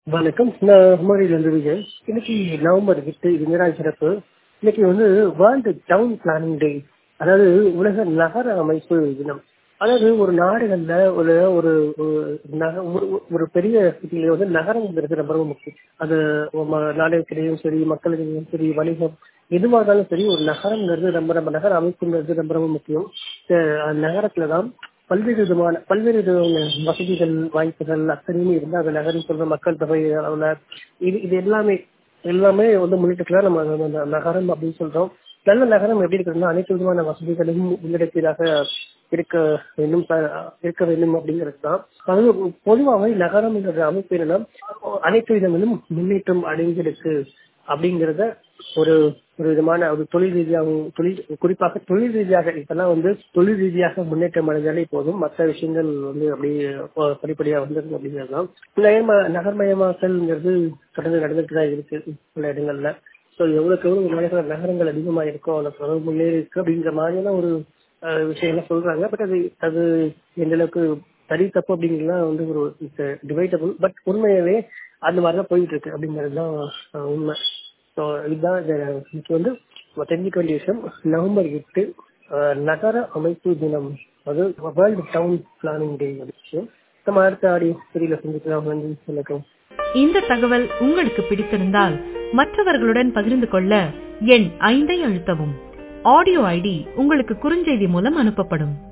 வணக்கம் நான் குமாரியிலிருந்து விஜய் இன்னைக்கு நவம்பர் எட்டு இது மீராய் சிறப்பு இன்னைக்கு வந்து வேர்ல்டு டவுன் பிளானிங் டே அதாவது உலக நகர அமைப்பு தினம் அதாவது ஒரு நாடுகள்ல ஒரு ஒரு ஒரு நக- ஒரு- ஒரு பெரிய சிட்டியில வந்து நகரங்கிறது ரொம்ப ரொம்ப முக்கியம் அது ம- நாடுகளுக்கிடையும் சரி மக்களிடையும் சரி வணிகம் எதுவாக இருந்தாலும் சரி ஒரு நகரங்கிறது ரொம்ப நம்ம நகர அமைப்புங்கிறது ரொம்ப ரொம்ப முக்கியம் அஹ் அந்த நகரத்துல தான் பல்வேறு விதமான பல்வேறு விதமான வசதிகள் வாய்ப்புகள் அத்தனையுமே இருந்தா அந்த நகரம் சொல்ற மக்கள் தொகை அளவுல இது இது எல்லாமே எல்லாமே வந்து முன்னிட்டு நம்ம அந்த- அந்த நகரம் அப்படின்னு சொல்றோம் நல்ல நகரம் எப்படி இருக்குன்னா அனைத்து விதமான வசதிகளும் உள்ளடக்கியதாக இருக்க வேண்டும் ப- இருக்க வேண்டும் அப்படிங்கிறது தான் அது பொதுவாகவே நகரம் என்ற அமைப்பு என்னன்னா அனைத்து விதங்களிலும் முன்னேற்றம் அடைஞ்சிருக்கு அப்படிங்கிறத ஒரு ஒரு விதமான ஒரு தொழில் ரீதியாகவும் தொழில் குறிப்பாக தொழில் ரீதியாக இப்பெல்லாம் வந்து தொழில் ரீதியாக முன்னேற்றம் அடைஞ்சாலே போதும் மற்ற விஷயங்கள் வந்து அப்படியே ப- படிப்படியா வந்துருக்கு அப்படிங்கிறது தான் நகர்ம நகர்மயமாக்கல்ங்கிறது தொடர்ந்து நடந்துட்டு தான் இருக்கு சில இடங்கள்ல ஸோ எவ்வளவுக்கு எவ்வளவு நகர நகரங்கள் அதிகமா இருக்கோ அவ்வளவுக்கு அவ்வளவு முன்னேறி இருக்கு அப்படிங்கிற மாதிரியான ஒரு அஹ், விஷயம்லாம் சொல்றாங்க பட் அது அது எந்த அளவுக்கு சரி தப்பு அப்படிங்கிறதுலாம் வந்து ஒரு டிவைட்டபிள் பட் உண்மையாவே அந்த மாதிரி தான் போயிட்டு இருக்கு அப்படிங்கிறது தான் அஹ், உண்மை ஸோ இதுதான் இந்த இன்னைக்கு வந்து நம்ம தெரிஞ்சுக்க வேண்டிய விஷயம் நவம்பர் எட்டு அஹ், நகர அமைப்பு தினம் அது வேர்ல்டு டவுன் பிளானிங் டே விஷயம் நம்ம அடுத்த ஆடியோ சரியில செஞ்சுக்கலாம் நன்றி வணக்கம் இந்த தகவல் உங்களுக்கு பிடித்திருந்தால் மற்றவர்களுடன் பகிர்ந்து கொள்ள எண் ஐந்தை அழுத்தவும் ஆடியோ ஐடி உங்களுக்கு குறுஞ்செய்தி மூலம் அனுப்பப்படும்